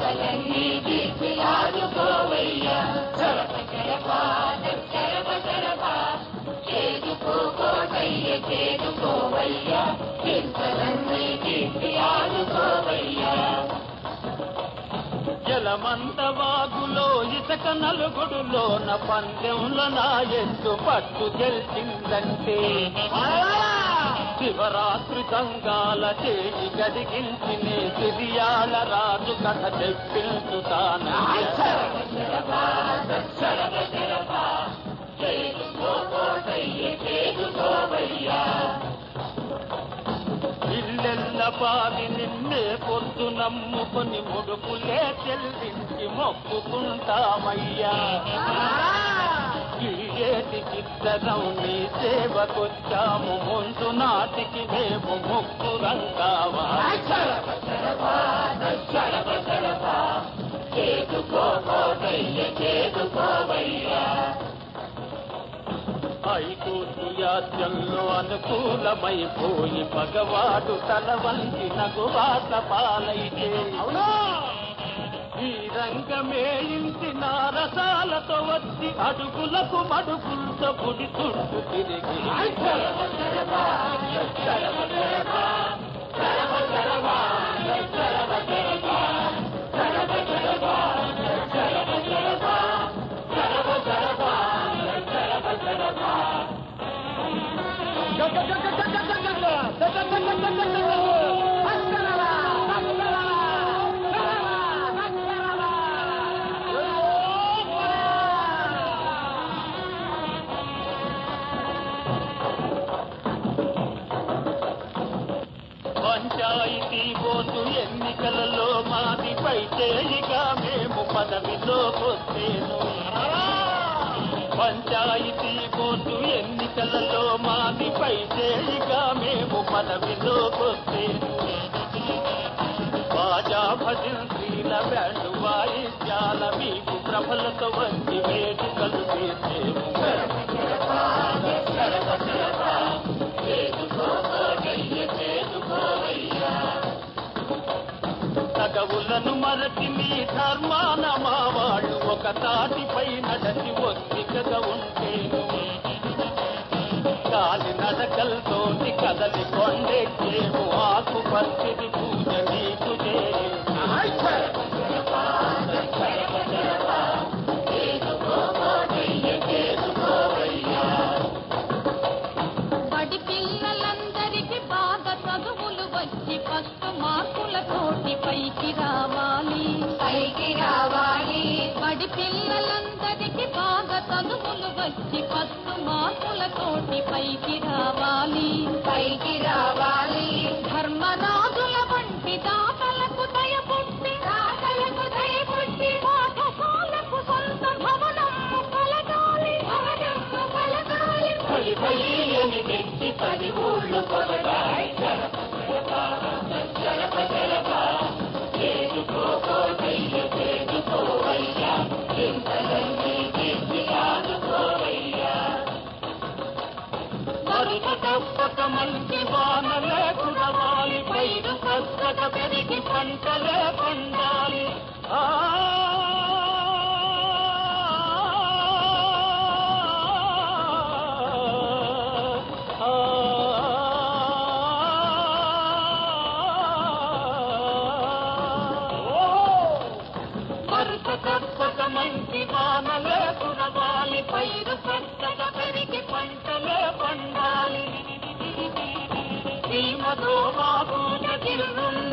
చింతలన్నీ తీసి ఆడుకోవయ్యా చరప చరప చరప చరప చేదుకోకోటయ్య చేదుకోవయ్యా చింతలన్నీ తీసి ఆడుకోవయ్యా జలమంత వాగులో ఇసక నలుగుడులోన పందెంలో నా ఎత్తు పట్టు గెలిచిందంటే శివరాత్రి సంగాల చేయి గదిగించినే సిరియాల రాజు కథ తెప్పించుతాను చరప చరప చరప చరప చేదుకోకోటయ్య చేదుకోవయ్యా ఇల్లెల్ల పాది నిన్నే పొద్దు నమ్ముకొని ముడుపులే చెల్లించి మొక్కుకుంటామయ్యా ఈ ఏటి చిత్తరం నీ సేవకొచ్చాము ముందు నాటికి మేము మొక్కురంగావా చరప చరప చరప చరప చేదుకోకోటయ్య చేదుకోవయ్యా హైకోర్టు యాత్రల్లో అనుకూలమైపోయి పగవాడు తల వంచి నగువాత పాలైతే ఈ రంగమే ఇంటి నారసాలతో వచ్చి అడుగులకు మడుగులతో గుడి చుట్టూ తిరిగి చరప చరప చరప చరప చరప చరప చరప చరప చరప చరప చరప చరప చరప చరప చరప చరప పంచాయతీ బోర్డు ఎన్నికలలో మాది పై చేయిగా మేము పదవిలోకొస్తేను పంచాయతీ బోర్డు ఎన్నికలలో మాది పై చేయిగా మేము పదవిలోకొస్తేను బాజా భజన్ శ్రీల బ్యాండు వాయిద్యాల మీకు ప్రభలతో వచ్చి వేడుకలు చేసేము తగవులను మరచి మీ ధర్మాన మా వాళ్ళు ఒక తాటిపై నడచి ఒత్తికగా ఉంటేను కాలి నడకలతోటి కదలి కొండెక్కేము ఆకు పచ్చిది పూజ నీకు చేయేము. బడి పిల్లలందరికీ బాగా చదువులు వచ్చి ఫస్ట్ మార్కులతోటి పైకి రావాలి పైకి రావాలి బడి పిల్లలందరికీ బాగా చదువులు వచ్చి ఫస్ట్ మార్కులతోటి పైకి రావాలి పైకి రావాలి ధర్మరాజుల వంటి దాతలకు దయపుట్టి దాతలకు దయపుట్టి పాఠశాలకు సొంత భవనము కలగాలి భవనము కలగాలి పలి పలి అని పెట్టి పది ఊళ్ళు పొగడాయి చరప చరప చరప చరప చేదుకోకోటయ్య చేదుకోవయ్యా చింతలన్నీ తీసి ఆదుకోవయ్యా మరుత తప్పక మంచి వానలే కురవాలి పైరు పచ్చక పెరిగి పంటలే పండాలి ఆ ఆ, మరుత తప్పక మంచి వానలే కురవాలి పైరు పచ్చక పెరిగి పంటలే పండాలి శ్రీమతో బాబు జగిరున్న